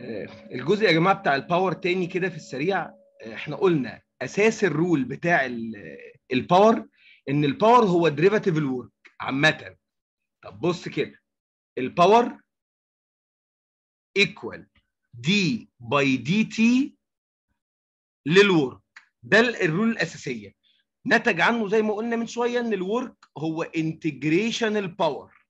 آه، الجزء يا جماعه بتاع الباور تاني كده في السريع آه، احنا قلنا اساس الرول بتاع ال- الباور ان الباور هو ديريفاتيف الورك عامه طب بص كده الباور ايكوال دي باي دي تي للورك ده ال- الرول الاساسيه نتج عنه زي ما قلنا من شويه ان الورك هو انتجريشن الباور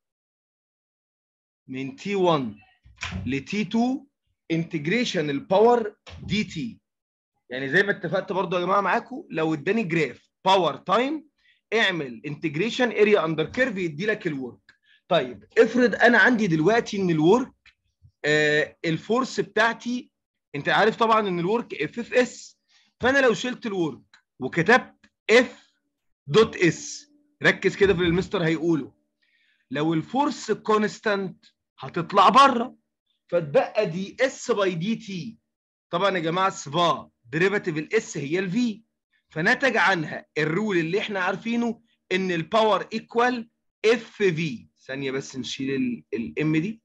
من تي 1 لتي 2 انتجريشن الباور دي تي يعني زي ما اتفقت برضو يا جماعه معاكم لو اداني جراف باور تايم اعمل انتجريشن اريا اندر كيرف يدي لك الورك طيب افرض انا عندي دلوقتي ان الورك آه الفورس بتاعتي انت عارف طبعا ان الورك اف اف اس فانا لو شلت الورك وكتبت اف دوت اس ركز كده في اللي المستر هيقوله لو الفورس كونستانت هتطلع بره فتبقى دي اس باي دي تي طبعا يا جماعه سفا ديريفاتيف الاس هي الفي فنتج عنها الرول اللي احنا عارفينه ان الباور ايكوال اف في ثانيه بس نشيل الام دي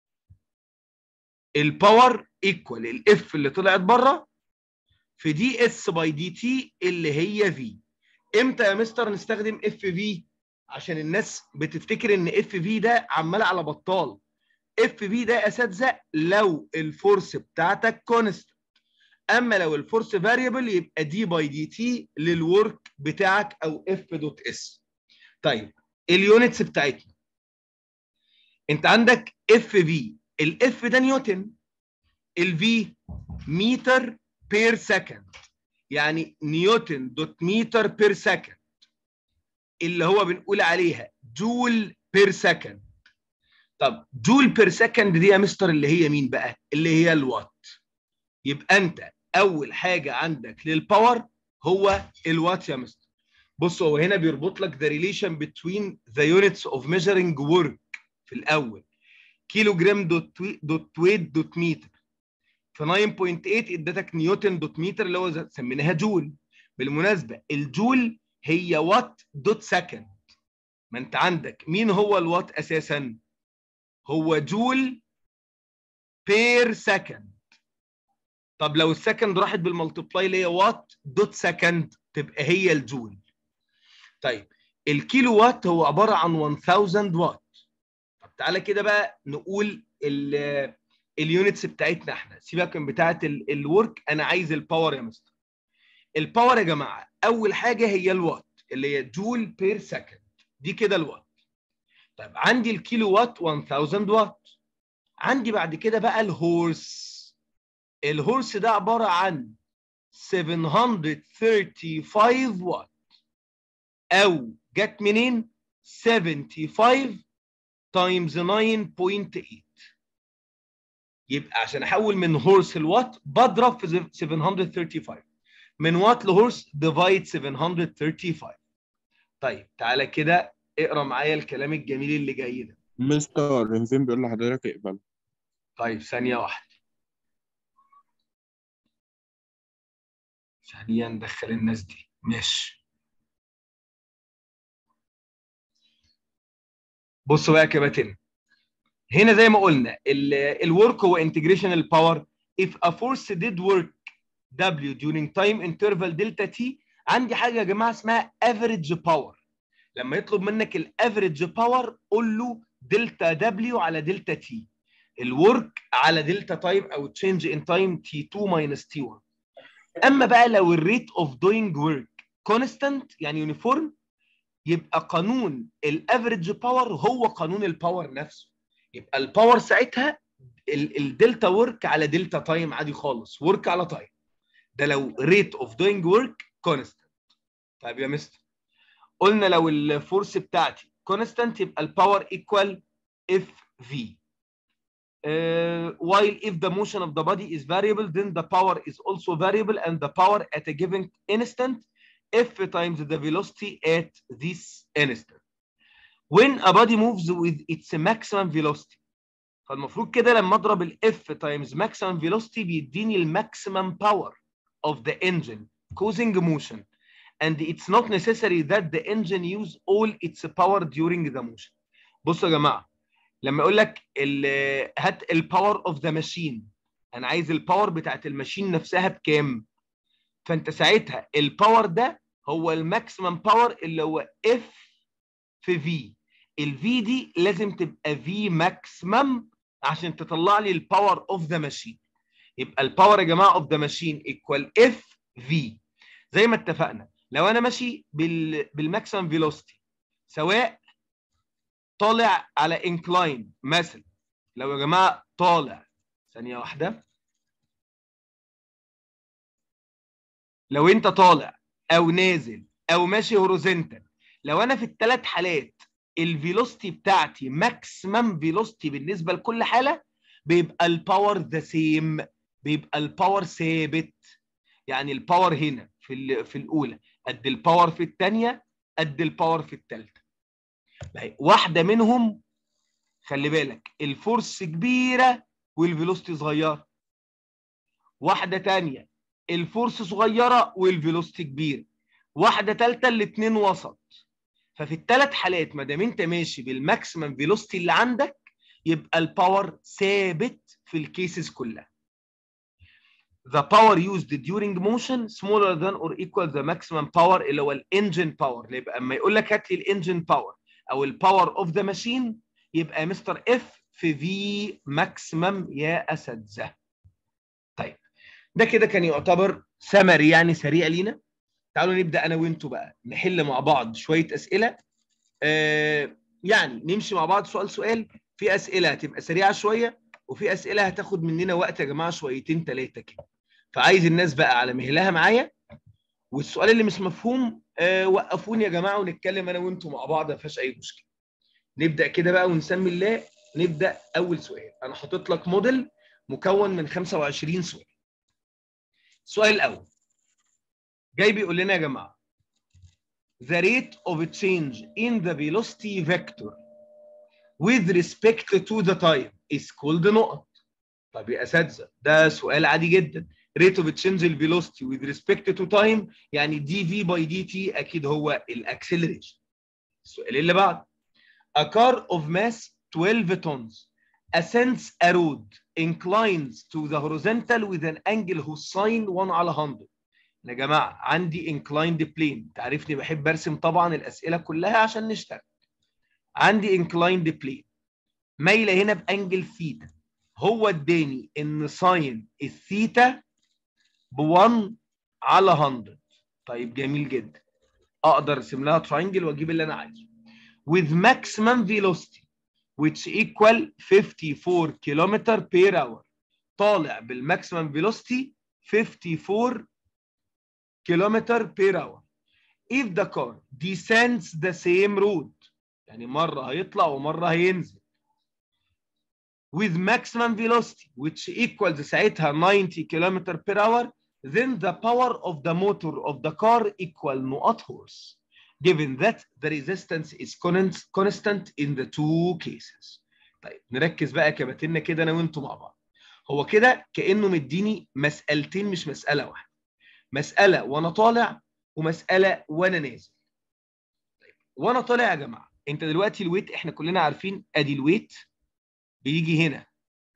الباور ايكوال الاف اللي طلعت بره في دي اس باي دي تي اللي هي في امتى يا مستر نستخدم اف في عشان الناس بتفتكر ان اف في ده عمال على بطال اف في ده اساتذه لو الفورس بتاعتك كونست اما لو الفورس فاريبل يبقى دي باي دي تي للورك بتاعك او اف دوت اس طيب اليونتس بتاعتنا انت عندك اف في الاف ده نيوتن الفي متر بير سكند يعني نيوتن دوت متر بير سكند اللي هو بنقول عليها جول بير سكند طب جول بير سكند دي يا مستر اللي هي مين بقى اللي هي الوات يبقى انت اول حاجه عندك للباور هو الوات يا مستر بص هو هنا بيربط لك the relation between the units of measuring work في الاول كيلو جرام دوت دوت ويت دوت متر في 9.8 ادتك نيوتن دوت متر اللي هو سميناها جول بالمناسبه الجول هي وات دوت سكند ما انت عندك مين هو الوات اساسا هو جول بير سكند طب لو السكند راحت بالملتبلاي اللي هي وات دوت سكند تبقى هي الجول طيب الكيلو وات هو عباره عن 1000 وات طب تعالى كده بقى نقول اليونتس بتاعتنا احنا سيبك من بتاعه الورك انا عايز الباور يا مستر الباور يا جماعه اول حاجه هي الوات اللي هي جول بير سكند دي كده الوات طيب عندي الكيلو وات 1000 وات عندي بعد كده بقى الهورس الهورس ده عباره عن 735 وات او جت منين 75 تايمز 9.8 يبقى عشان احول من هورس لوات بضرب في 735 من وات لهورس ديفايد 735 طيب تعالى كده اقرا معايا الكلام الجميل اللي جاي ده مستر رنفين بيقول لحضرتك اقبل طيب ثانيه واحده ثانيه ندخل الناس دي ماشي بصوا بقى يا كباتن هنا زي ما قلنا الورك هو انتجريشن الباور if a force did work W during time interval delta T عندي حاجه يا جماعه اسمها average power لما يطلب منك الافريج باور قول له دلتا دبليو على دلتا تي الورك على دلتا تايم او تشينج ان تايم تي 2 ماينس تي 1 اما بقى لو الريت اوف دوينج ورك كونستانت يعني يونيفورم يبقى قانون الافريج باور هو قانون الباور نفسه يبقى الباور ساعتها الدلتا ورك على دلتا تايم عادي خالص ورك على تايم ده لو ريت اوف دوينج ورك كونستانت طيب يا مستر قلنا لو الفورس بتاعتي كونستانت يبقى الباور ايكوال اف في while if the motion of the body is variable then the power is also variable and the power at a given instant f times the velocity at this instant when a body moves with its maximum velocity فالمفروض كده لما اضرب الاف times maximum velocity بيديني الماكسيمم power of the engine causing motion and it's not necessary that the engine use all its power during the motion. بصوا يا جماعه لما يقول لك هات الباور اوف ذا ماشين انا عايز الباور بتاعت الماشين نفسها بكام فانت ساعتها الباور ده هو الماكسيمم باور اللي هو اف في في الفي دي لازم تبقى في ماكسيمم عشان تطلع لي الباور اوف ذا ماشين يبقى الباور يا جماعه اوف ذا ماشين ايكوال اف في زي ما اتفقنا لو انا ماشي بال بالماكسيمم فيلوسيتي سواء طالع على انكلاين مثلا لو يا جماعه طالع ثانيه واحده لو انت طالع او نازل او ماشي هوريزونتال لو انا في الثلاث حالات الفيلوسيتي بتاعتي ماكسيمم فيلوسيتي بالنسبه لكل حاله بيبقى الباور ذا سيم بيبقى الباور ثابت يعني الباور هنا في ال- في الاولى قد الباور في الثانيه قد الباور في الثالثه واحده منهم خلي بالك الفورس كبيره والفيلوسيتي صغيره واحده تانية الفورس صغيره والفيلوسيتي كبيره واحده ثالثه الاثنين وسط ففي الثلاث حالات ما دام انت ماشي بالماكسيمم فيلوسيتي اللي عندك يبقى الباور ثابت في الكيسز كلها the power used during motion smaller than or equal the maximum power اللي هو الانجن باور يبقى اما يقول لك هات لي الانجن باور او الباور اوف ذا ماشين يبقى مستر اف في في ماكسيمم يا اساتذه طيب ده كده كان يعتبر سمري يعني سريع لينا تعالوا نبدا انا وانتوا بقى نحل مع بعض شويه اسئله آه يعني نمشي مع بعض سؤال سؤال في اسئله هتبقى سريعه شويه وفي اسئله هتاخد مننا وقت يا جماعه شويتين ثلاثه كده فعايز الناس بقى على مهلها معايا والسؤال اللي مش مفهوم آه وقفوني يا جماعه ونتكلم انا وانتوا مع بعض ما فيهاش اي مشكله نبدا كده بقى ونسمي الله نبدا اول سؤال انا حاطط لك موديل مكون من 25 سؤال السؤال الاول جاي بيقول لنا يا جماعه the rate of change in the velocity vector with respect to the time is called نقط طب يا اساتذه ده سؤال عادي جدا rate of change in velocity with respect to time يعني دي في باي دي تي اكيد هو الاكسلريشن السؤال اللي بعده a car of mass 12 tons ascends a road inclines to the horizontal with an angle whose sine 1 على 100 يا جماعه عندي inclined plane تعرفني بحب ارسم طبعا الاسئله كلها عشان نشتغل عندي inclined plane مايله هنا بانجل ثيتا هو اداني ان ساين الثيتا ب 1 على 100 طيب جميل جدا اقدر ارسم لها تراينجل واجيب اللي انا عايزه with maximum velocity which equal 54 km per hour طالع بالماكسيمم فيلوسيتي 54 km per hour if the car descends the same road يعني مرة هيطلع ومرة هينزل with maximum velocity which equals ساعتها 90 km per hour then the power of the motor of the car equal نقط horse given that the resistance is con- constant in the two cases طيب نركز بقى كباتنا كده انا وانتوا مع بعض هو كده كانه مديني مسالتين مش مساله واحده مساله وانا طالع ومساله وانا نازل طيب وانا طالع يا جماعه انت دلوقتي الويت احنا كلنا عارفين ادي الويت بيجي هنا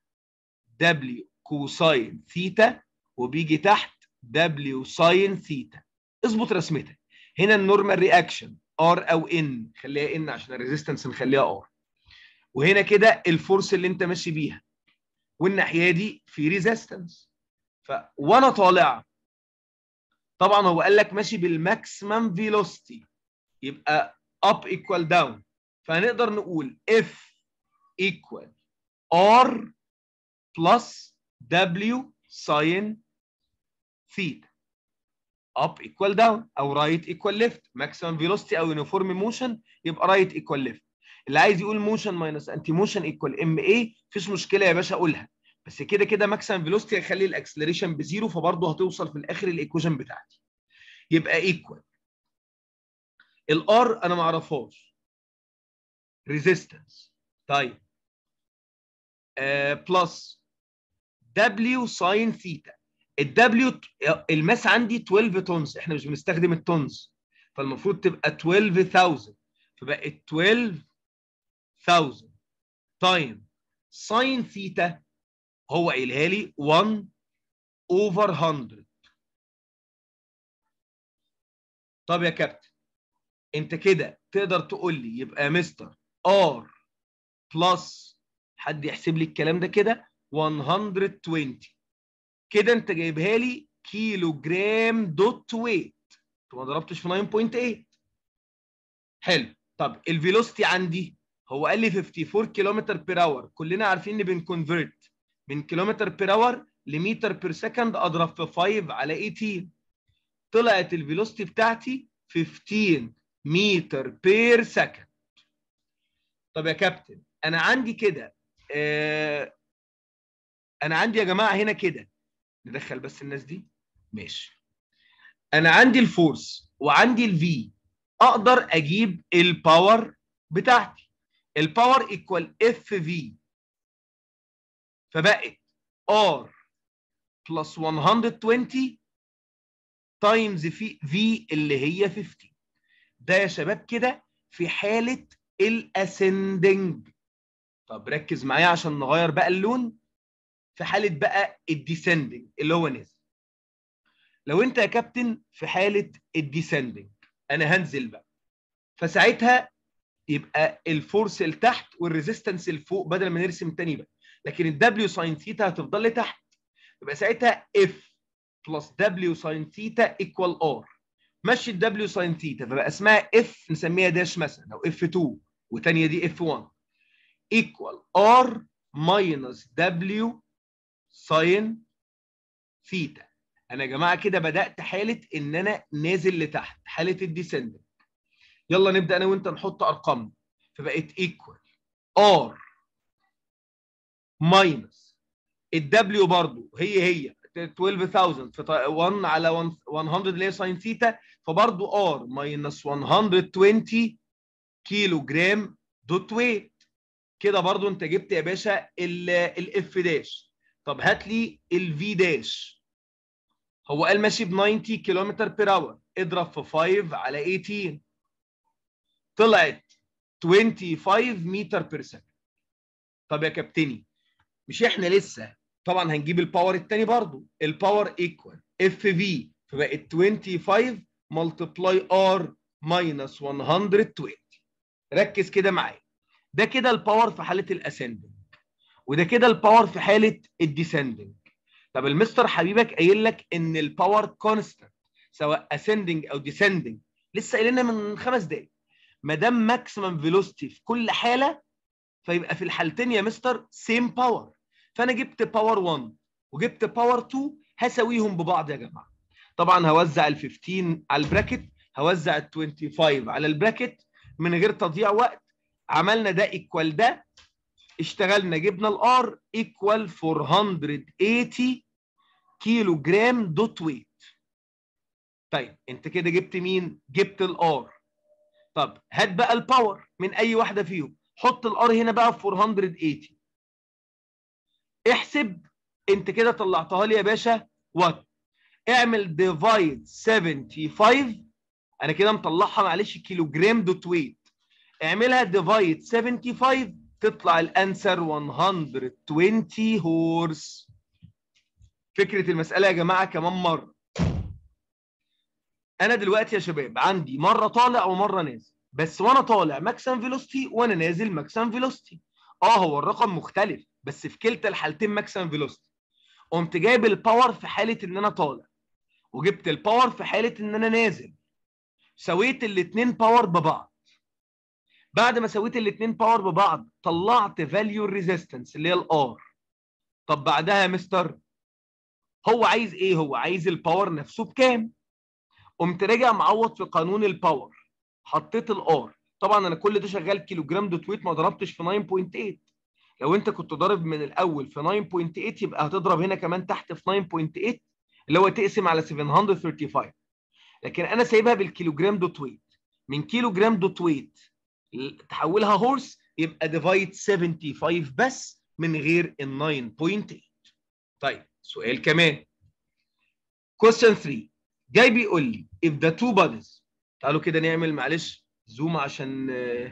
W كوساين ثيتا وبيجي تحت W ساين ثيتا اظبط رسمتك هنا النورمال رياكشن ار او ان خليها ان عشان الريزيستنس نخليها ار وهنا كده الفورس اللي انت ماشي بيها والناحيه دي في ريزيستنس ف وانا طالع طبعا هو قال لك ماشي بالماكسيمم فيلوسيتي يبقى اب ايكوال داون فهنقدر نقول اف ايكوال ار بلس دبليو ساين ثيتا up equal down او right equal left maximum velocity او uniform motion يبقى right equal left اللي عايز يقول motion minus anti motion equal ma مفيش مشكله يا باشا اقولها بس كده كده maximum velocity هيخلي الاكسلريشن بزيرو فبرضه هتوصل في الاخر الايكويشن بتاعتي يبقى equal الار انا ما اعرفهاش resistance طيب بلس دبليو ساين ثيتا الدبليو الماس عندي 12 تونز احنا مش بنستخدم التونز فالمفروض تبقى 12000 فبقت 12000 تايم ساين ثيتا هو قايلها لي 1 اوفر 100 طب يا كابتن انت كده تقدر تقول لي يبقى يا مستر ار بلس حد يحسب لي الكلام ده كده 120 كده انت جايبها لي كيلو جرام دوت ويت انت ما ضربتش في 9.8 حلو طب الفيلوسيتي عندي هو قال لي 54 كيلومتر بير اور كلنا عارفين ان بنكونفرت من كيلومتر بير اور لمتر بير سكند اضرب في 5 على 18 طلعت الفيلوسيتي بتاعتي 15 متر بير سكند طب يا كابتن انا عندي كده آه انا عندي يا جماعه هنا كده ندخل بس الناس دي ماشي انا عندي الفورس وعندي الفي اقدر اجيب الباور بتاعتي الباور ايكوال اف في فبقت ار بلس 120 تايمز في في اللي هي 50 ده يا شباب كده في حاله الاسندنج طب ركز معايا عشان نغير بقى اللون في حاله بقى الديسندنج اللي هو نازل لو انت يا كابتن في حاله الديسندنج انا هنزل بقى فساعتها يبقى الفورس لتحت والريزيستنس لفوق بدل ما نرسم تاني بقى لكن الدبليو ساين ثيتا هتفضل لتحت يبقى ساعتها اف بلس دبليو ساين ثيتا ايكوال ار مشي الدبليو ساين ثيتا فبقى اسمها اف نسميها داش مثلا او اف 2 والثانيه دي اف 1 ايكوال ار ماينس دبليو ساين ثيتا انا يا جماعه كده بدات حاله ان انا نازل لتحت حاله الديسندنج يلا نبدا انا وانت نحط ارقام فبقت ايكوال ار ماينس الدبليو برضو هي هي 12000 في 1 على 100 اللي هي ساين ثيتا فبرضو ار ماينس 120 كيلو جرام دوت ويت كده برضو انت جبت يا باشا الاف داش طب هات لي الفي داش هو قال ماشي ب 90 كيلومتر بير اور اضرب في 5 على 18 طلعت 25 متر بير سكند طب يا كابتني مش احنا لسه طبعا هنجيب الباور الثاني برضو الباور ايكوال اف في فبقت 25 ملتبلاي ار ماينس 120 ركز كده معايا ده كده الباور في حاله الاسندنج وده كده الباور في حاله الديسندنج طب المستر حبيبك قايل لك ان الباور كونستانت سواء اسندنج او ديسندنج لسه قايلنا من خمس دقايق ما دام ماكسيمم فيلوسيتي في كل حاله فيبقى في الحالتين يا مستر سيم باور فانا جبت باور 1 وجبت باور 2 هساويهم ببعض يا جماعه طبعا هوزع ال 15 على البراكت هوزع ال 25 على البراكت من غير تضييع وقت عملنا ده ايكوال ده اشتغلنا جبنا الار ايكوال 480 كيلو جرام دوت ويت طيب انت كده جبت مين جبت الار طب هات بقى الباور من اي واحده فيهم حط الار هنا بقى في 480 احسب انت كده طلعتها لي يا باشا وات اعمل ديفايد 75 انا كده مطلعها معلش كيلو جرام دوت ويت اعملها ديفايد 75 تطلع الانسر 120 هورس فكره المساله يا جماعه كمان مره انا دلوقتي يا شباب عندي مره طالع ومره نازل بس وانا طالع ماكسيمم فيلوسيتي وانا نازل ماكسيمم فيلوسيتي اه هو الرقم مختلف بس في كلتا الحالتين ماكسيمم فيلوسيتي قمت جايب الباور في حاله ان انا طالع وجبت الباور في حاله ان انا نازل سويت الاثنين باور ببعض بعد ما سويت الاثنين باور ببعض طلعت فاليو الريزيستنس اللي هي الار طب بعدها يا مستر هو عايز ايه هو عايز الباور نفسه بكام قمت راجع معوض في قانون الباور حطيت الار طبعا انا كل ده شغال كيلو جرام دوت ويت ما ضربتش في 9.8 لو انت كنت ضارب من الاول في 9.8 يبقى هتضرب هنا كمان تحت في 9.8 اللي هو تقسم على 735 لكن انا سايبها بالكيلو جرام دوت ويت من كيلو جرام دوت ويت تحولها هورس يبقى ديفايد 75 بس من غير ال 9.8 طيب سؤال كمان question 3 جاي بيقول لي if the two bodies تعالوا كده نعمل معلش زوم عشان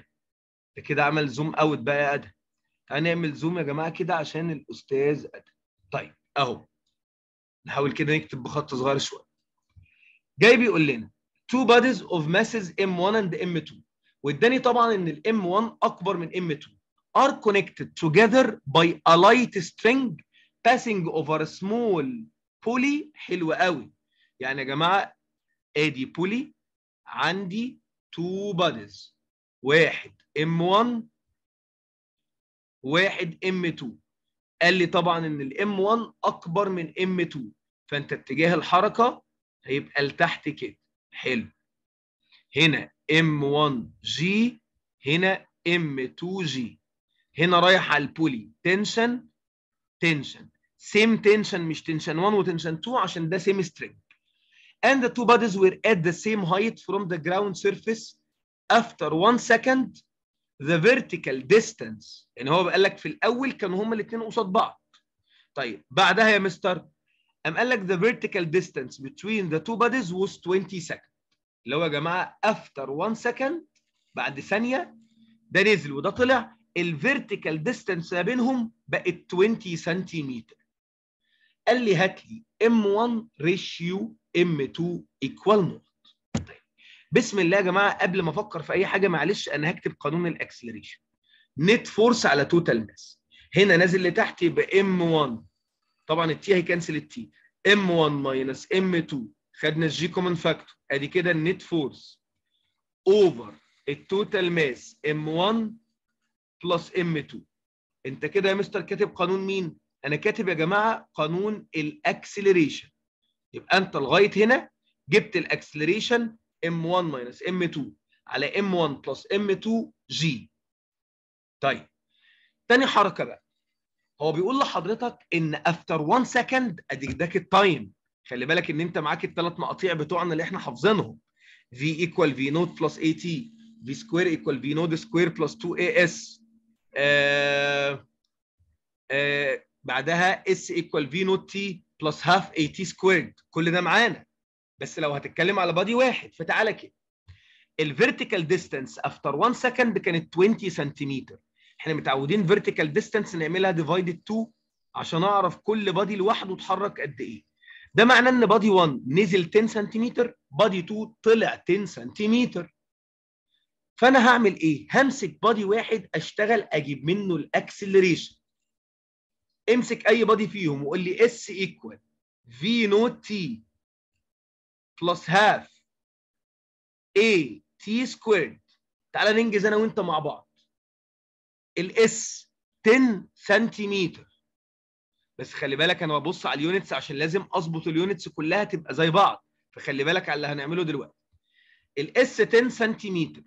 ده كده عمل زوم اوت بقى يا ادهم تعالوا نعمل زوم يا جماعه كده عشان الاستاذ ادهم طيب اهو نحاول كده نكتب بخط صغير شويه جاي بيقول لنا two bodies of masses m1 and m2 واداني طبعا ان ال m1 اكبر من m2 are connected together by a light string passing over a small pulley حلو قوي يعني يا جماعه ادي pulley عندي two bodies واحد m1 واحد m2 قال لي طبعا ان ال m1 اكبر من m2 فانت اتجاه الحركه هيبقى لتحت كده حلو هنا M1G هنا M2G هنا رايح على البولي تنشن تنشن سيم تنشن مش تنشن 1 وتنشن 2 عشان ده سيم سترينج and the two bodies were at the same height from the ground surface after one second the vertical distance يعني هو قال لك في الاول كانوا هما الاثنين قصاد بعض طيب بعدها يا مستر قام قال لك the vertical distance between the two bodies was 20 seconds اللي هو يا جماعه after 1 second بعد ثانيه ده نزل وده طلع الفيرتيكال ديستانس ما بينهم بقت 20 سنتيمتر قال لي هات لي M1 ريشيو M2 ايكوال نوت طيب بسم الله يا جماعه قبل ما افكر في اي حاجه معلش انا هكتب قانون الاكسلريشن نت فورس على توتال ماس هنا نازل لتحت يبقى M1 طبعا التي هيكنسل التي M1 ماينس M2 خدنا الجي كومن فاكتور ادي كده النت فورس اوفر التوتال ماس M1 بلس M2 انت كده يا مستر كاتب قانون مين؟ انا كاتب يا جماعه قانون الاكسلريشن يبقى انت لغايه هنا جبت الاكسلريشن M1 ماينس M2 على M1 بلس M2 G طيب تاني حركه بقى هو بيقول لحضرتك ان افتر 1 سكند اديك داك التايم خلي بالك ان انت معاك الثلاث مقاطيع بتوعنا اللي احنا حافظينهم v equal v نوت بلس at v square equal v نوت سكوير بلس 2 as آه آه بعدها s equal v نوت t بلس half at سكويرد كل ده معانا بس لو هتتكلم على بادي واحد فتعالى كده الفيرتيكال ديستانس افتر 1 سكند كانت 20 سنتيمتر احنا متعودين فيرتيكال ديستانس نعملها ديفايدد 2 عشان اعرف كل بادي لوحده اتحرك قد ايه ده معناه ان بادي 1 نزل 10 سنتيمتر بادي 2 طلع 10 سنتيمتر فانا هعمل ايه همسك بادي واحد اشتغل اجيب منه الاكسلريشن امسك اي بادي فيهم وقول لي اس ايكوال في نوت تي بلس هاف اي تي سكويرد تعالى ننجز انا وانت مع بعض الاس 10 سنتيمتر بس خلي بالك انا ببص على اليونتس عشان لازم اظبط اليونتس كلها تبقى زي بعض فخلي بالك على اللي هنعمله دلوقتي الاس 10 سنتيمتر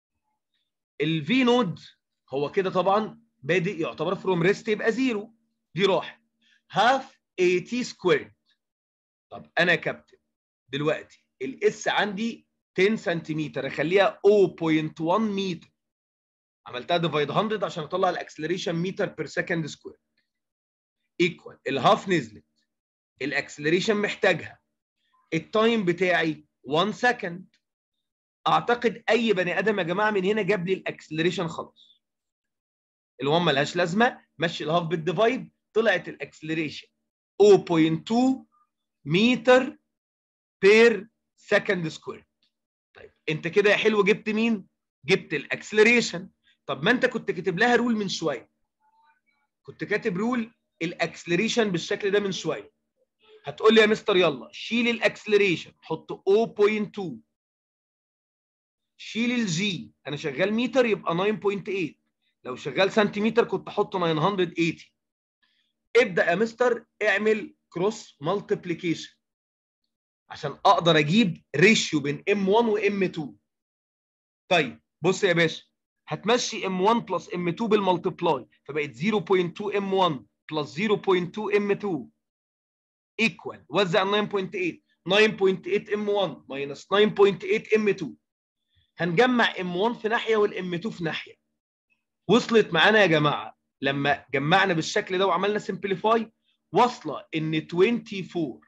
الفي نود هو كده طبعا بادئ يعتبر فروم ريست يبقى زيرو دي راحت هاف اي تي سكويرد طب انا كابتن دلوقتي الاس عندي 10 سنتيمتر اخليها 0.1 متر عملتها ديفايد 100 عشان اطلع الاكسلريشن متر بير سكند سكوير ايكوال الهاف نزلت الاكسلريشن محتاجها التايم بتاعي 1 سكند اعتقد اي بني ادم يا جماعه من هنا جاب لي الاكسلريشن خلاص ال1 ملهاش لازمه مشي الهاف بالديفايد طلعت الاكسلريشن 0.2 متر بير سكند سكوير طيب انت كده يا حلو جبت مين جبت الاكسلريشن طب ما انت كنت كاتب لها رول من شويه كنت كاتب رول الاكسلريشن بالشكل ده من شويه هتقول لي يا مستر يلا شيل الاكسلريشن حط 0.2 شيل الجي انا شغال متر يبقى 9.8 لو شغال سنتيمتر كنت احط 980 ابدا يا مستر اعمل كروس مالتيبليكيشن عشان اقدر اجيب ريشيو بين M1 وام 2 طيب بص يا باشا هتمشي M1 بلس M2 بالمالتيبلاي فبقت 0.2 M1 بلس 0.2 M2 ايكوال وزع 9.8 9.8 M1 ماينس 9.8 M2 هنجمع M1 في ناحيه والام 2 في ناحيه وصلت معانا يا جماعه لما جمعنا بالشكل ده وعملنا سمبليفاي واصله ان 24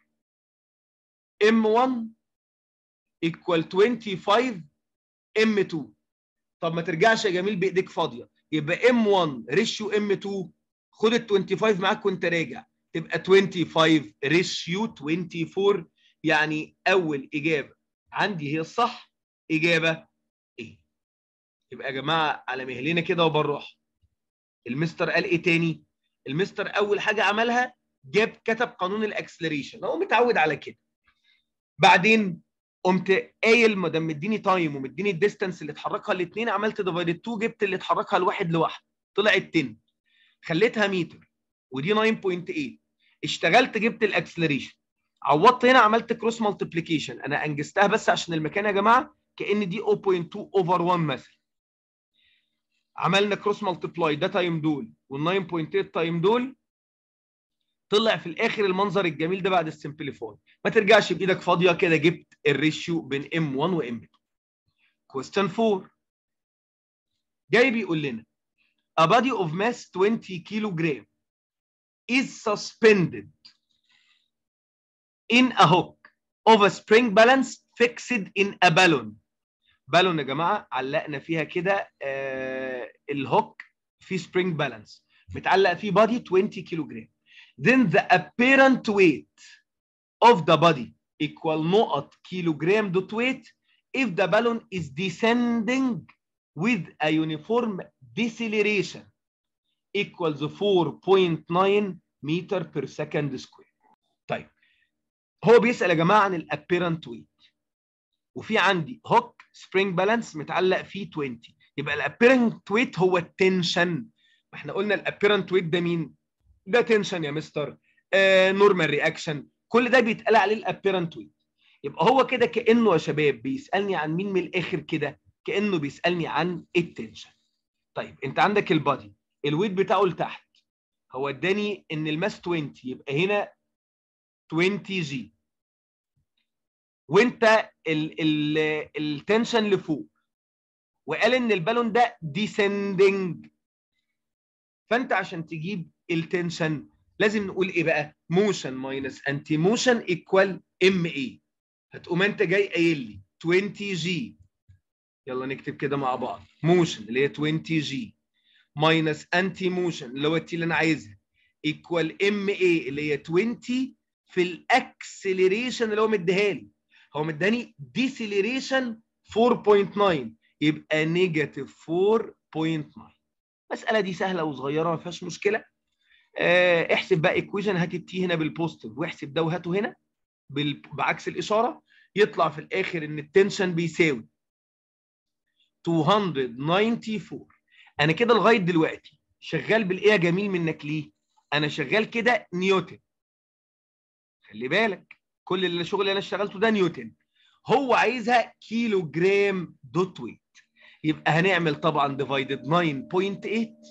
M1 equal 25 M2 طب ما ترجعش يا جميل بايديك فاضيه يبقى M1 ريشيو M2 خد ال 25 معاك وانت راجع تبقى 25 ريشيو 24 يعني اول اجابه عندي هي الصح اجابه ايه يبقى يا جماعه على مهلنا كده وبالراحه المستر قال ايه تاني المستر اول حاجه عملها جاب كتب قانون الاكسلريشن هو متعود على كده بعدين قمت قايل ما دام مديني تايم ومديني الديستانس اللي اتحركها الاثنين عملت ديفايد 2 جبت اللي اتحركها الواحد لواحد طلعت 10 خليتها متر ودي 9.8 اشتغلت جبت الاكسلريشن عوضت هنا عملت كروس مالتيبليكيشن انا انجزتها بس عشان المكان يا جماعه كان دي 0.2 اوفر 1 مثلا عملنا كروس مالتيبلاي ده تايم دول وال 9.8 تايم دول طلع في الاخر المنظر الجميل ده بعد السمبليفاي ما ترجعش بايدك فاضيه كده جبت الريشيو بين ام 1 وام 2 كويستشن 4 جاي بيقول لنا a body of mass 20 kilogram is suspended in a hook of a spring balance fixed in a balloon بالون يا جماعه علقنا فيها كده آه الهوك في سبرينج بالانس متعلق فيه بادي 20 كيلو جرام then the apparent weight of the body equal نقط كيلو جرام دوت weight if the balloon is descending with a uniform deceleration equals 4.9 meter per second square طيب هو بيسأل يا جماعة عن الابيرنت ويت وفي عندي هوك سبرينج بالانس متعلق فيه 20 يبقى الابيرنت ويت هو التنشن ما احنا قلنا الابيرنت ويت ده مين؟ ده تنشن يا مستر آه نورمال رياكشن كل ده بيتقال عليه الابيرنت ويت يبقى هو كده كانه يا شباب بيسالني عن مين من الاخر كده كانه بيسالني عن التنشن طيب انت عندك البادي الويت بتاعه لتحت هو اداني ان الماس 20 يبقى هنا 20 جي وانت ال ال التنشن لفوق وقال ان البالون ده ديسندنج فانت عشان تجيب التنشن لازم نقول ايه بقى موشن ماينس انتي موشن ايكوال ام اي هتقوم انت جاي قايل لي 20 جي يلا نكتب كده مع بعض موشن اللي هي 20 جي ماينس انتي موشن اللي هو التي اللي انا عايزها ايكوال ام اي اللي هي 20 في الاكسلريشن اللي هو مديها لي هو مداني ديسيلريشن 4.9 يبقى نيجاتيف 4.9 المساله دي سهله وصغيره ما فيهاش مشكله اه احسب بقى ايكويشن هات التي هنا بالبوزيتيف واحسب ده وهاته هنا بال... بعكس الاشاره يطلع في الاخر ان التنشن بيساوي 294 انا كده لغايه دلوقتي شغال بالايه يا جميل منك ليه انا شغال كده نيوتن خلي بالك كل الشغل اللي انا اشتغلته ده نيوتن هو عايزها كيلو جرام دوت ويت يبقى هنعمل طبعا ديفايدد 9.8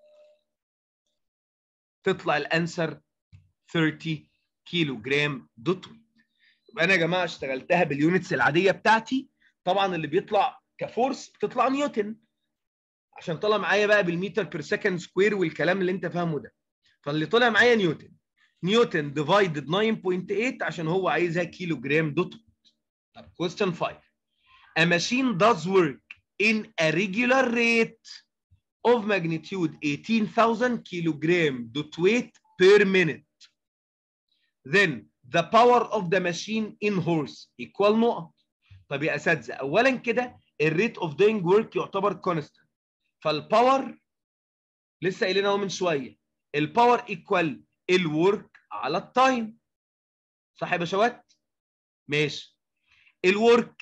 تطلع الانسر 30 كيلو جرام دوت ويت يبقى انا يا جماعه اشتغلتها باليونتس العاديه بتاعتي طبعا اللي بيطلع كفورس بتطلع نيوتن عشان طلع معايا بقى بالمتر بير سكند سكوير والكلام اللي انت فاهمه ده فاللي طلع معايا نيوتن نيوتن ديفايدد 9.8 عشان هو عايزها كيلو جرام دوت طب question 5 A machine does work in a regular rate of magnitude 18,000 kilogram dot weight per minute. Then the power of the machine in horse equal نقط. طب يا اساتذه اولا كده الريت اوف doing work يعتبر كونستانت فالباور لسه قايلينها من شويه الباور ايكوال الورك على التايم صح يا باشوات ماشي الورك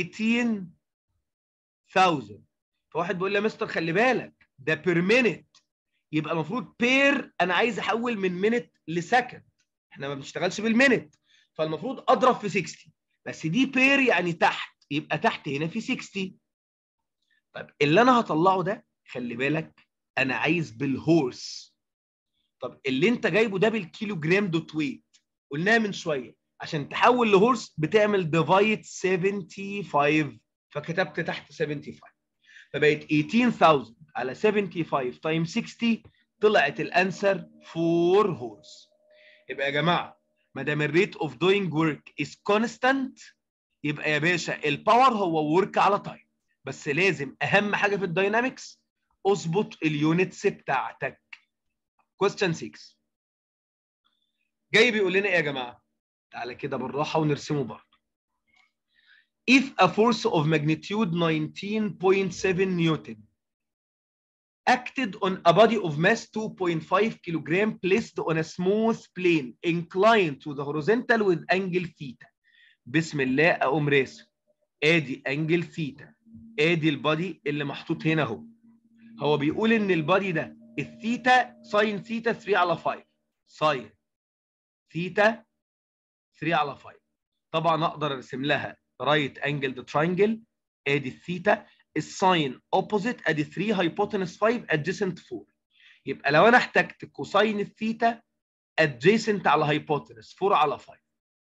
18000 فواحد بيقول لي يا مستر خلي بالك ده بير مينت يبقى المفروض بير انا عايز احول من مينت لسكند احنا ما بنشتغلش بالمينت فالمفروض اضرب في 60 بس دي بير يعني تحت يبقى تحت هنا في 60 طب اللي انا هطلعه ده خلي بالك انا عايز بالهورس طب اللي انت جايبه ده بالكيلو جرام دوت ويت قلناها من شويه عشان تحول لهورس بتعمل ديفايد 75 فكتبت تحت 75 فبقت 18000 على 75 تايم 60 طلعت الانسر 4 هورس يبقى يا جماعه ما دام الريت اوف دوينج ورك از كونستانت يبقى يا باشا الباور هو ورك على تايم بس لازم اهم حاجه في الداينامكس اظبط اليونتس بتاعتك question 6 جاي بيقول لنا ايه يا جماعه تعالى كده بالراحه ونرسمه برضه if a force of magnitude 19.7 newton acted on a body of mass 2.5 kilogram placed on a smooth plane inclined to the horizontal with angle theta بسم الله اقوم راسم ادي انجل ثيتا ادي البادي اللي محطوط هنا اهو هو بيقول ان البادي ده الثيتا ساين ثيتا 3 على 5 ساين ثيتا 3 على 5 طبعا اقدر ارسم لها رايت انجل تراينجل ادي الثيتا الساين اوبوزيت ادي 3 هايبوتنس 5 ادجيسنت 4 يبقى لو انا احتجت كوساين الثيتا ادجيسنت على هايبوتنس 4 على 5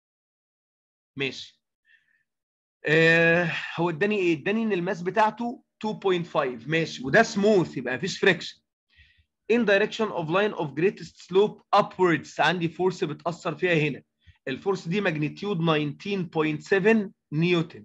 ماشي آه هو اداني ايه؟ اداني ان الماس بتاعته 2.5 ماشي وده سموث يبقى مفيش فريكشن in direction of line of greatest slope upwards عندي فورس بتأثر فيها هنا الفورس دي ماجنتيود 19.7 نيوتن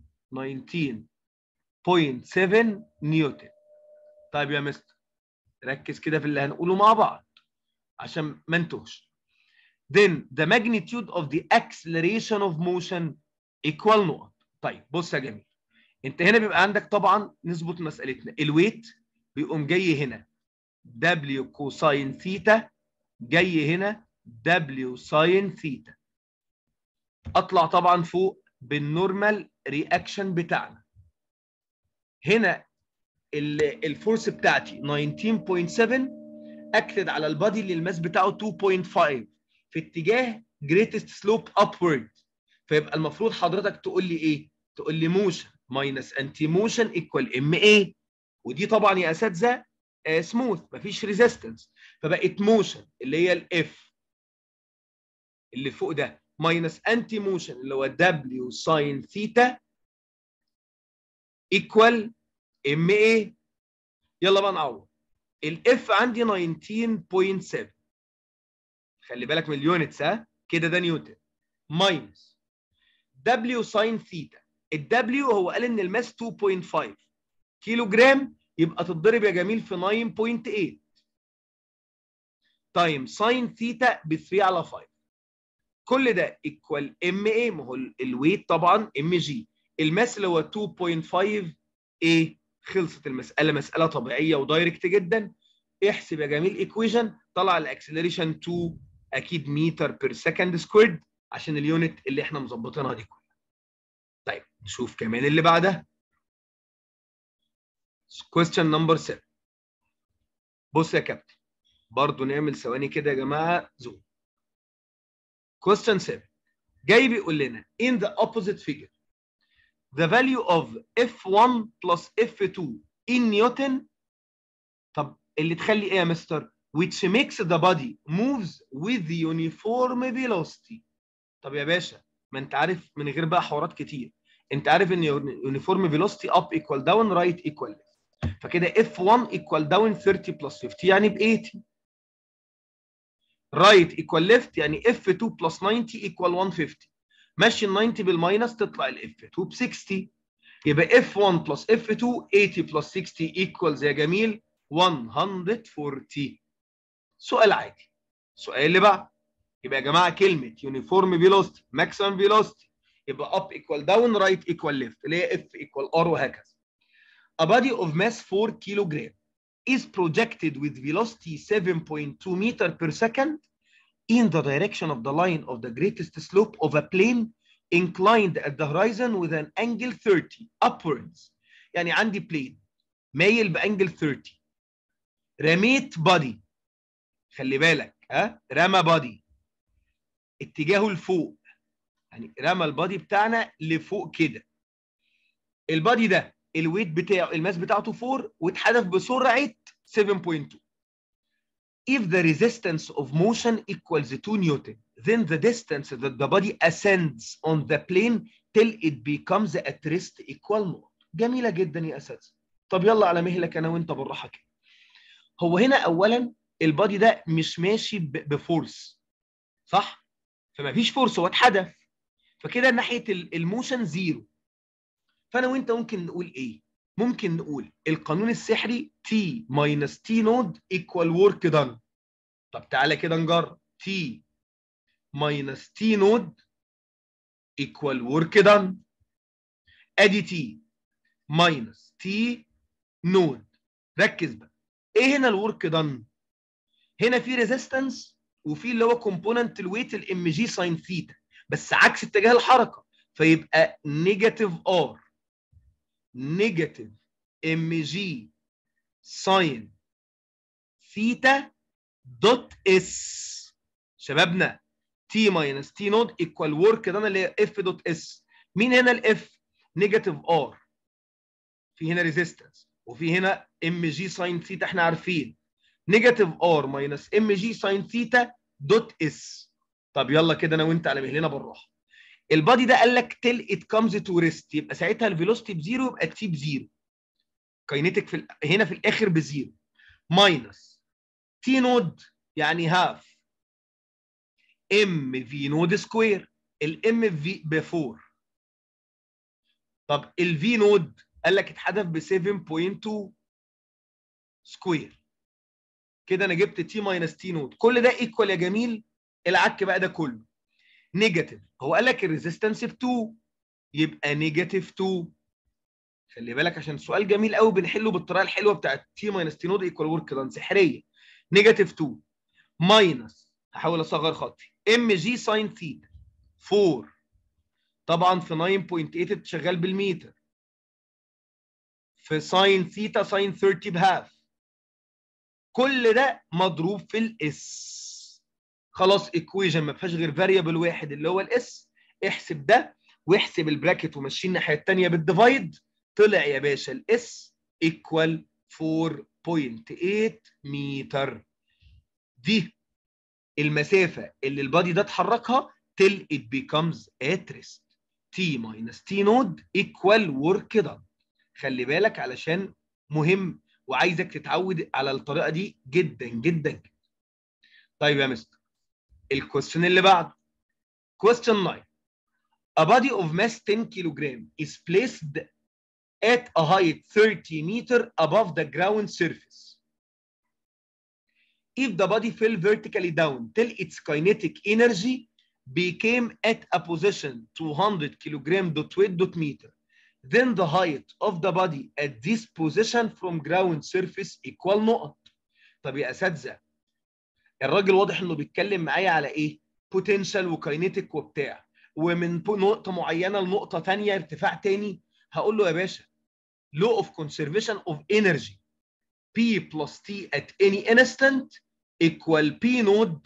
19.7 نيوتن طيب يا مستر ركز كده في اللي هنقوله مع بعض عشان ما انتهش then the magnitude of the acceleration of motion equal نقط طيب بص يا جميل انت هنا بيبقى عندك طبعا نظبط مسألتنا الويت بيقوم جاي هنا W كوساين ثيتا جاي هنا W ساين ثيتا اطلع طبعا فوق بالنورمال رياكشن بتاعنا هنا الفورس بتاعتي 19.7 اكتد على البادي اللي الماس بتاعه 2.5 في اتجاه greatest slope upward فيبقى المفروض حضرتك تقول لي ايه؟ تقول لي موشن ماينس انتي موشن ايكوال ام اي ودي طبعا يا اساتذه سموث مفيش ريزيستنس فبقت موشن اللي هي الاف اللي فوق ده ماينس انتي موشن اللي هو دبليو ساين ثيتا ايكوال ام اي يلا بقى نعوض الاف عندي 19.7 خلي بالك من اليونتس ها كده ده نيوتن ماينس دبليو ساين ثيتا الدبليو هو قال ان الماس 2.5 كيلو جرام يبقى تتضرب يا جميل في 9.8 تايم ساين ثيتا ب 3 على 5 كل ده ايكوال ام اي ما هو الويت طبعا ام جي الماس اللي هو 2.5 ايه خلصت المساله مساله طبيعيه ودايركت جدا احسب يا جميل ايكويشن طلع الاكسلريشن 2 اكيد متر بير سكند سكويرد عشان اليونت اللي احنا مظبطينها دي كلها طيب نشوف كمان اللي بعدها question number 7 بص يا كابتن برضو نعمل ثواني كده يا جماعه زوم question 7 جاي بيقول لنا in the opposite figure the value of F1 plus F2 in Newton طب اللي تخلي ايه يا مستر which makes the body moves with uniform velocity طب يا باشا ما انت عارف من غير بقى حوارات كتير انت عارف ان uniform velocity up equal down right equal left فكده F1 equal down 30 plus 50 يعني ب 80 right equal left يعني F2 plus 90 equal 150 ماشي ال 90 بالماينس تطلع ال F2 ب 60 يبقى F1 plus F2 80 plus 60 equals يا جميل 140 سؤال عادي السؤال اللي بعد يبقى يا جماعه كلمه يونيفورم فيلوستي ماكسيمم فيلوستي يبقى up equal down right equal left اللي هي F equal R وهكذا A body of mass 4 kilogram is projected with velocity 7.2 meter per second in the direction of the line of the greatest slope of a plane inclined at the horizon with an angle 30 upwards يعني عندي plane مايل بانجل 30 رميت بادي خلي بالك ها رمى بادي اتجاهه لفوق يعني رمى البادي بتاعنا لفوق كده البادي ده الويت بتاعه الماس بتاعته 4 واتحدف بسرعه 7.2 if the resistance of motion equals 2 newton then the distance that the body ascends on the plane till it becomes at rest equal نقط جميله جدا يا اساتذه طب يلا على مهلك انا وانت بالراحه كده هو هنا اولا البادي ده مش ماشي بفورس صح فما فيش فورس هو اتحدف فكده ناحيه الموشن زيرو فانا وانت ممكن نقول ايه ممكن نقول القانون السحري T minus T نود equal work done طب تعالى كده نجرب T minus t نود equal work done ادي t minus t نود ركز بقى ايه هنا الورك دان هنا في ريزيستنس وفي اللي هو كومبوننت الويت الام جي ساين ثيتا بس عكس اتجاه الحركه فيبقى نيجاتيف ار نيجاتيف ام جي ساين ثيتا دوت اس شبابنا تي ماينس تي نود ايكوال ورك ده اللي هي اف دوت اس مين هنا الاف نيجاتيف ار في هنا ريزيستنس وفي هنا ام جي ساين ثيتا احنا عارفين نيجاتيف ار ماينس ام جي ساين ثيتا دوت اس طب يلا كده انا وانت على مهلنا بالراحه البادي ده قال لك تل ات كامز تو ريست يبقى ساعتها الفيلوسيتي بزيرو يبقى التي بزيرو كاينيتيك في ال... هنا في الاخر بزيرو ماينس تي نود يعني هاف ام في نود سكوير الام في ب 4 طب الفي نود قال لك اتحدف ب 7.2 سكوير كده انا جبت تي ماينس تي نود كل ده ايكوال يا جميل العك بقى ده كله نيجاتيف هو قال لك الريزيستنس ب 2 يبقى نيجاتيف 2 خلي بالك عشان سؤال جميل قوي بنحله بالطريقه الحلوه بتاعت تي ماينس تي نود ايكوال ورك دان سحريه نيجاتيف 2 ماينس هحاول اصغر خطي ام جي ساين ثيتا 4 طبعا في 9.8 شغال بالمتر في ساين ثيتا ساين 30 بهاف كل ده مضروب في الاس خلاص ايكويجن ما فيهاش غير فاريبل واحد اللي هو الاس احسب ده واحسب البراكت ومشي الناحيه الثانيه بالديفايد طلع يا باشا الاس ايكوال 4.8 متر دي المسافه اللي البادي ده اتحركها till it becomes at rest t minus t node equal work done خلي بالك علشان مهم وعايزك تتعود على الطريقه دي جدا جدا جدا طيب يا مستر الكويستشن اللي بعده question 9 A body of mass 10 kilogram is placed at a height 30 meter above the ground surface. If the body fell vertically down till its kinetic energy became at a position 200 kilogram dot weight dot meter, then the height of the body at this position from ground surface equal نقط. طب يا اساتذه الراجل واضح انه بيتكلم معايا على ايه؟ بوتنشال وكاينيتيك وبتاع ومن نقطه معينه لنقطه ثانيه ارتفاع ثاني هقول له يا باشا law of conservation of energy P plus T at any instant equal P node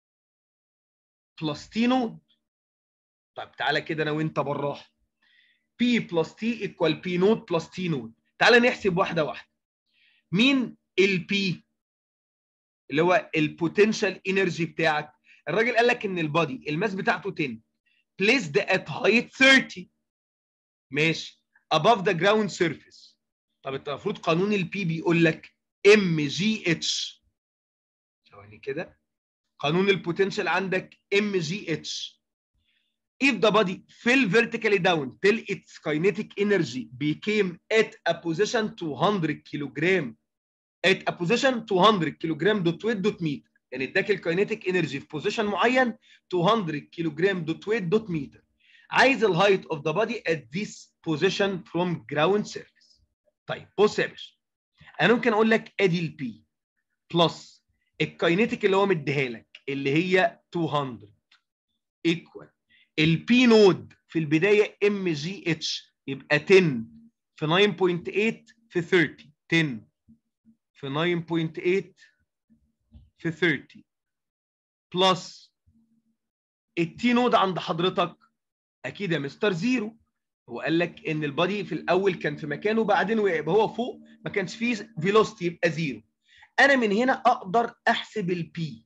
plus T node طيب تعالى كده انا وانت بالراحه P plus T equal P node plus T node تعالى نحسب واحده واحده مين ال P اللي هو البوتنشال انرجي بتاعك الراجل قال لك ان البادي الماس بتاعته 10 placed at height 30 ماشي above the ground surface طب انت المفروض قانون البي بيقول لك ام جي اتش ثواني كده قانون البوتنشال عندك ام جي اتش if the body fell vertically down till its kinetic energy became at a position 200 kilogram at a position 200 kilogram dot weight dot meter يعني اداك الكاينيتيك انرجي في بوزيشن معين 200 كيلوجرام دوت ويت دوت متر عايز الهايت اوف ذا بادي at this position from ground surface طيب بص يا باشا انا ممكن اقول لك ادي البي بلس الكاينيتيك اللي هو مديها لك اللي هي 200 ايكوال البي نود في البدايه ام جي اتش يبقى 10 في 9.8 في 30 10 في 9.8 في 30 بلس التي نود عند حضرتك اكيد يا مستر زيرو هو قال لك ان البادي في الاول كان في مكانه بعدين وقع يبقى هو فوق ما كانش فيه فيلوستي يبقى زيرو انا من هنا اقدر احسب البي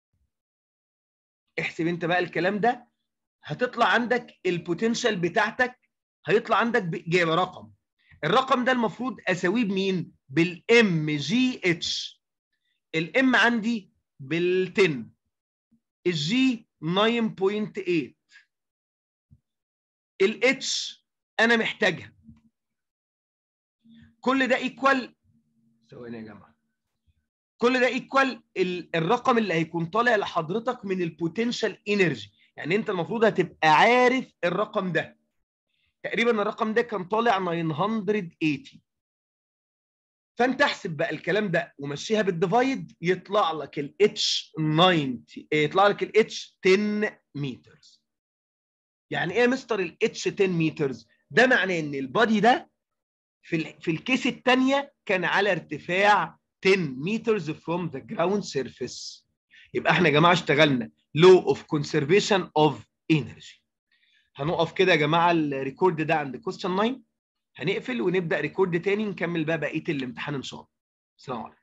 احسب انت بقى الكلام ده هتطلع عندك البوتنشال بتاعتك هيطلع عندك باجابه رقم الرقم ده المفروض اساويه بمين بالام جي اتش الام عندي بال 10 الجي 9.8 الاتش انا محتاجها كل ده ايكوال ثواني يا جماعه كل ده ايكوال الرقم اللي هيكون طالع لحضرتك من البوتنشال انرجي يعني انت المفروض هتبقى عارف الرقم ده تقريبا الرقم ده كان طالع 980 فانت احسب بقى الكلام ده ومشيها بالديفايد يطلع لك الاتش 90 يطلع لك الاتش 10 متر يعني ايه يا مستر الاتش 10 متر ده معناه ان البادي ده في ال في الكيس الثانيه كان على ارتفاع 10 meters from the ground surface يبقى احنا يا جماعه اشتغلنا law of conservation of energy هنقف كده يا جماعه الريكورد ده عند question 9 هنقفل ونبدا ريكورد تاني نكمل بقى بقيه الامتحان ان شاء الله السلام عليكم